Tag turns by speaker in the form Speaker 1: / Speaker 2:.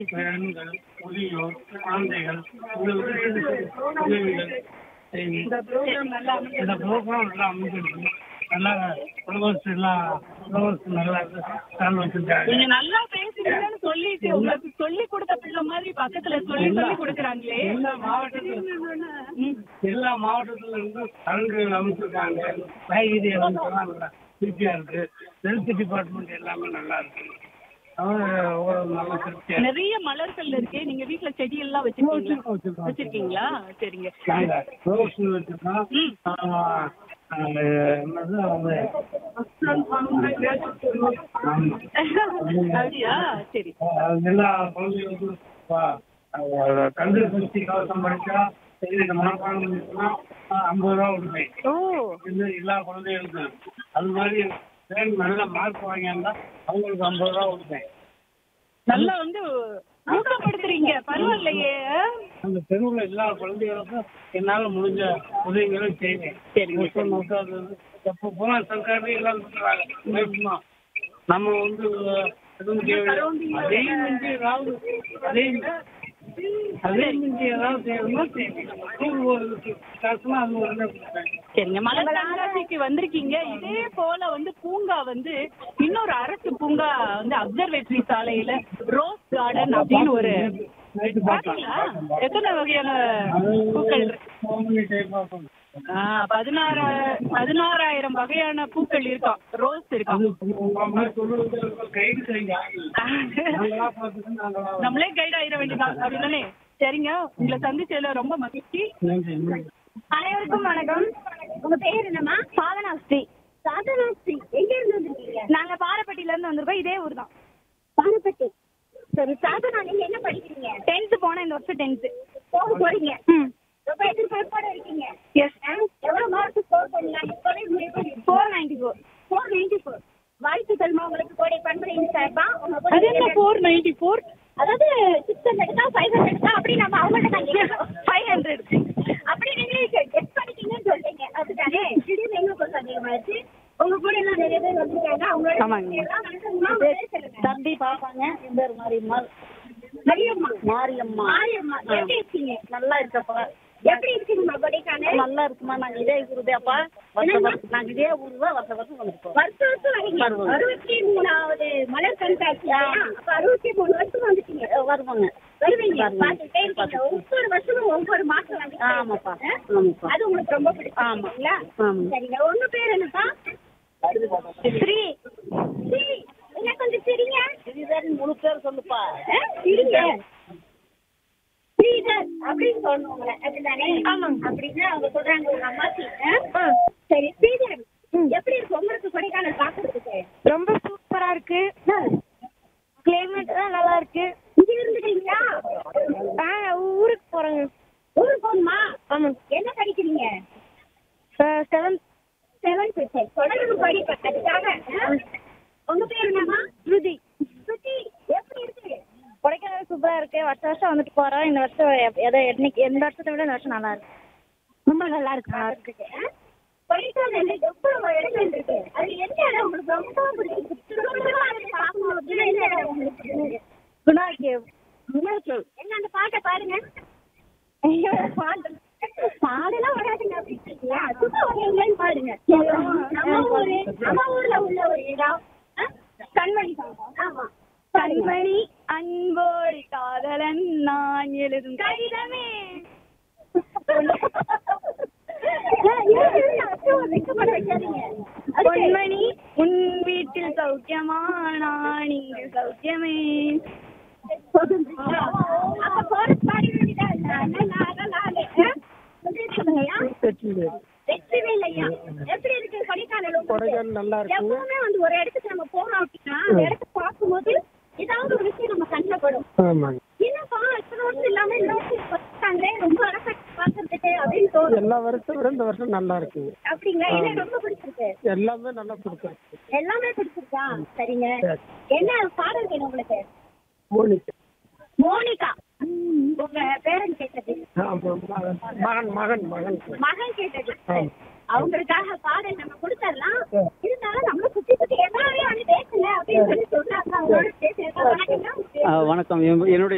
Speaker 1: பெண்கள் முதியோர் குழந்தைகள் உதவிகள் உதவிகள்
Speaker 2: இந்த ப்ரோக்ராம் நல்லா
Speaker 1: இந்த ப்ரோக்ராம் நல்லா அமைஞ்சிருக்கு நல்லா ஃப்ளவர்ஸ் எல்லாம் ஃப்ளவர்ஸ் நல்லா ஸ்டாண்ட் வச்சிருக்காங்க
Speaker 2: நீங்க நல்லா பேசுறீங்கன்னு சொல்லிட்டு உங்களுக்கு சொல்லி கொடுத்த பிள்ளை மாதிரி பக்கத்துல சொல்லி சொல்லி கொடுக்குறாங்களே
Speaker 1: எல்லா மாவட்டத்துல எல்லா மாவட்டத்துல இருந்து அரங்குகள் அமைச்சிருக்காங்க காய்கறி அமைச்செல்லாம் நல்லா திருப்தியா இருக்கு ஹெல்த் டிபார்ட்மெண்ட் எல்லாமே நல்லா இருக்கு அவங்க ஒரு நல்ல திருப்தியா இருக்கு.
Speaker 2: நிறைய மலர்கள் இருக்கு நீங்க வீட்ல செடி எல்லாம் வச்சிருக்கீங்களா
Speaker 1: வச்சிருக்கோம், வச்சிருக்கோம்.
Speaker 2: வச்சிருக்கீங்களா சரிங்க
Speaker 1: நாங்க ரோஸ் வச்சிருக்கோம்
Speaker 2: ம்.
Speaker 1: ஆஹ், ஆஹ், என்னது அது? ஆமா.
Speaker 2: அப்படியா சரி
Speaker 1: ஆஹ், எல்லா குழந்தைகளுக்கும் பா- ஆஹ், கண்டு சக்தி கவசம் படிச்சா சரி இந்த மனப்பாடம் பண்ணிச்சுன்னா ஐம்பது ரூபா கொடுப்பேன்
Speaker 2: ஓ
Speaker 1: இது எல்லா குழந்தைகளுக்கும் அது மாதிரி பேர் நல்ல மார்க் வாங்கியிருந்தா அவங்களுக்கு ஐம்பது ரூபா கொடுப்பேன்
Speaker 2: நல்லா வந்து ஊக்கப்படுத்துறீங்க பரவாயில்லையே
Speaker 1: அந்த தெருவில் எல்லா குழந்தைகளுக்கும் என்னால் முடிஞ்ச உதவிகளை செய்வேன்
Speaker 2: சரி,
Speaker 1: முஸ்லிம் மசாது எப்போ போனா சர்க்காரே எல்லாம் சொல்றாங்க மேக்ஸிமம் நம்ம வந்து எதுவும் தேவையில்லை அதே மிஞ்சி ஏதாவது அதே அதே மிஞ்சி ஏதாவது செய்யணும்னா செய்வேன் ஸ்கூல் ஒரு காசுனா அது ஒரு கொடுப்பேன்
Speaker 2: சரிங்க மலர் கண்காட்சிக்கு வந்திருக்கீங்க இதே போல வந்து பூங்கா வந்து இன்னொரு அரசு பூங்கா வந்து அப்சர்வேட்டரி சாலையில ரோஸ் கார்டன் அப்படின்னு ஒரு
Speaker 1: நைட்டு
Speaker 2: பாத்தீங்களா எத்தனை வகையான பூக்கள் இருக்கு ஆ, பதினாறு பதினாறாயிரம் வகையான பூக்கள் இருக்காம் ரோஸ் இருக்காம்
Speaker 1: கைடு செய்யுங்க நாங்களா பார்த்துட்டு நாங்களா
Speaker 2: நம்மளே கைட் ஆயிட வேண்டியதான் அப்படிதானே சரிங்க உங்களை சந்திச்சதுல ரொம்ப மகிழ்ச்சி
Speaker 1: நன்றி நன்றி
Speaker 3: அனைவருக்கும் வணக்கம் உங்க பேர் என்னம்மா சாதனா ஸ்ரீ சாதனா ஸ்ரீ எங்க இருந்து வந்திருக்கீங்க நாங்க பாரப்பட்டில இருந்து வந்திருக்கோம் இதே ஊர் தான் பாரப்பட்டி சரி சாதனா நீங்க என்ன படிக்கிறீங்க டென்த் போனேன் இந்த வருஷம் டென்த் போக போறீங்க ரொம்ப எதிர்பார்ப்போட இருக்கீங்க எஸ் எவ்வளவு மார்க் ஸ்கோர் பண்ணலாம் four ninety four four ninety four வாழ்த்துக்கள்மா உங்களுக்கு கோடை பண்புரையின் சார்பா உங்க
Speaker 2: அது என்ன ஃபோர் நைன்டி ஃபோர்
Speaker 3: அதாவது சிக்ஸ் ஹண்ட்ரட் தான் ஃபைவ் ஹண்ட்ரட் தான் அப்படி நம்ம அவங்கள்ட்ட தான் கேட்கணும் ஃபைவ் ஹண்ட்ரட் அப்படி நீங்களே கெஸ்ட் பண்ணிட்டீங்கன்னு சொல்றீங்க அதுதானே திடீர்னு எங்க போய் அதிகமாயிருச்சு உங்க கூட எல்லாம் நிறைய பேர் வந்திருக்காங்க அவங்களோட
Speaker 4: ஆமாங்க.
Speaker 3: எல்லாம் வணக்கம்மா. உங்க பேர் சொல்லுங்க
Speaker 4: தம்பி பாப்பாங்க என் பேர் மாரியம்மா
Speaker 3: மரியம்மா
Speaker 4: மாரியம்மா
Speaker 3: மாரியம்மா எப்படி இருக்கீங்க
Speaker 4: நல்லா இருக்கப்பா
Speaker 3: எப்படி இருக்குங்கம்மா கொடைக்கானல்
Speaker 4: நல்லா இருக்குமா நாங்க இதே ஊருதேப்பா வருஷ வருஷம் நாங்க இதே ஊர் தான் வருஷ வருஷம் வந்துருக்கோம்
Speaker 3: வருஷம் வருஷம் வரீங்க
Speaker 4: வருவோம்.
Speaker 3: அறுபத்தி மூணாவது மலர் கண்காட்சி அப்ப அறுபத்தி மூணு வருஷம் வந்துட்டீங்க
Speaker 4: வருவாங்க
Speaker 3: வருவீங்க
Speaker 4: வருவோம்.
Speaker 3: பார்த்துட்டே இருக்கீங்க ஒவ்வொரு வருஷமும் ஒவ்வொரு மாசம் வந்து
Speaker 4: ஆமாப்பா ஆமாப்பா
Speaker 3: அது உங்களுக்கு ரொம்ப பிடிக்கும்
Speaker 4: ஆமா.
Speaker 3: இல்லைங்களா?
Speaker 4: ஆமா.
Speaker 3: சரிங்க உங்க பேர் என்னப்பா ஸ்ரீ ஸ்ரீ என்ன கொஞ்சம் சிரிங்க
Speaker 4: இதுதான் முழு பேர் சொல்லுப்பா
Speaker 3: ஆ, சிரிங்க ஸ்ரீதர் அப்படின்னு சொல்லணும் உங்களை அப்படிதானே ஆமாங்க அப்படின்னா அவங்க சொல்றாங்க உங்க அம்மாச்சி ஆ? சரி ஸ்ரீதர் எப்படி இருக்கு உங்களுக்கு கொடைக்கானல் பாக்குறதுக்கு
Speaker 5: ரொம்ப சூப்பரா இருக்கு கிளைமேட் தான் நல்லா இருக்கு
Speaker 3: இங்க இருந்துக்கிறீங்களா
Speaker 5: ஆ ஊருக்கு போறேங்க
Speaker 3: ஊருக்கு போகணுமா
Speaker 5: ஆமாங்க
Speaker 3: என்ன படிக்கிறீங்க
Speaker 5: செவன்த்
Speaker 3: செவன்த் சரி தொடர்ந்து படிப்பேன் அதுக்காக ஆ? உங்க பேர் என்னம்மா
Speaker 5: ஸ்ருதி
Speaker 3: சுத்தி எப்படி இருக்கு
Speaker 5: கொடைக்கானல் சூப்பரா இருக்கு வருஷம் வருஷம் வந்துட்டு போறோம் இந்த வருஷம் எப்- எதோ என்னைக்கு எந்த வருஷத்தை விட இந்த வருஷம் நல்லா இருக்கு
Speaker 3: ரொம்ப நல்லா இருக்கு பார்க்கறதுக்கு ஆ? கொடைக்கானல்ல எவ்வளவு இடங்கள் இருக்கு அது எந்த இடம் உங்களுக்கு ரொம்ப பிடிச்சிருக்கு திரும்ப அதை பார்க்கணும் அப்படின்னா எந்த இடம் உங்களுக்கு பிடிச்சிருக்கு
Speaker 5: குணா கேவ்
Speaker 3: உங்களுக்கு என்ன அந்த பாட்டை பாருங்க ஐயோ, பாட்டு பாடலாம் வராதுங்க அப்படிங்களா சும்மா ஒரு எங்கேயும் பாடுங்க நம்ம ஊரு நம்ம ஊர்ல உள்ள ஒரு இடம் ஆ? கண்மணி song. ஆமா
Speaker 5: கண்மணி அன்போடு காதலன் நான் எழுதும்
Speaker 3: கடிதமே ஏன், ஏன், ஏன், அச்சோ, வெட்கப்பட வைக்காதீங்க. அடுத்து.
Speaker 5: பொன்மணி உன் வீட்டில் சௌக்கியமா நான் இங்கு சௌக்கியமே
Speaker 3: அப்ப chorus பாட வேண்டியதா? லா, லா, லா, லா, லா, லா. ஆ? எப்படி இருக்குங்கய்யா? வெற்றிவேல் ஐயா. எப்படி இருக்கு கொடைக்கானல் உங்களுக்கு?
Speaker 1: கொடைக்கானல் நல்லா இருக்குங்க.
Speaker 3: எப்பவுமே வந்து ஒரு இடத்துக்கு நம்ம போறோம் அப்படின்னா அந்த இடத்த பார்க்கும்போது ஏதாவது ஒரு விஷயம் நம்ம கண்ணுல படும்
Speaker 1: ஆமாங்க
Speaker 3: என்னப்பா இத்தனை வருஷம் இல்லாம இந்த வருஷம் பார்த்தாங்களே ரொம்ப அழகா பாக்குறதுக்கு அப்படின்னு தோணும்
Speaker 1: எல்லா வருஷம் விட இந்த வருஷம் நல்லா இருக்குங்க
Speaker 3: அப்படிங்களா என்ன ரொம்ப பிடிச்சிருக்கு
Speaker 1: எல்லாமே நல்லா பிடிச்சிருக்கு
Speaker 3: எல்லாமே பிடிச்சிருக்கா சரிங்க என்ன பாடல் வேணும் உங்களுக்கு
Speaker 1: மோனிகா
Speaker 3: மோனிகா உங்க பேரன் கேட்டது
Speaker 1: மகன் மகன் மகன்
Speaker 3: மகன் கேட்டது அவங்களுக்காக பாடல் நம்ம கொடுத்துடலாம் இருந்தாலும் நம்ம சுத்தி சுத்தி எல்லாரையும் வந்து பேசுங்க அப்படின்னு சொல்லி சொன்னாங்க அவங்களோட பேசுறதா வணக்கம்
Speaker 6: வணக்கம் என்னுடைய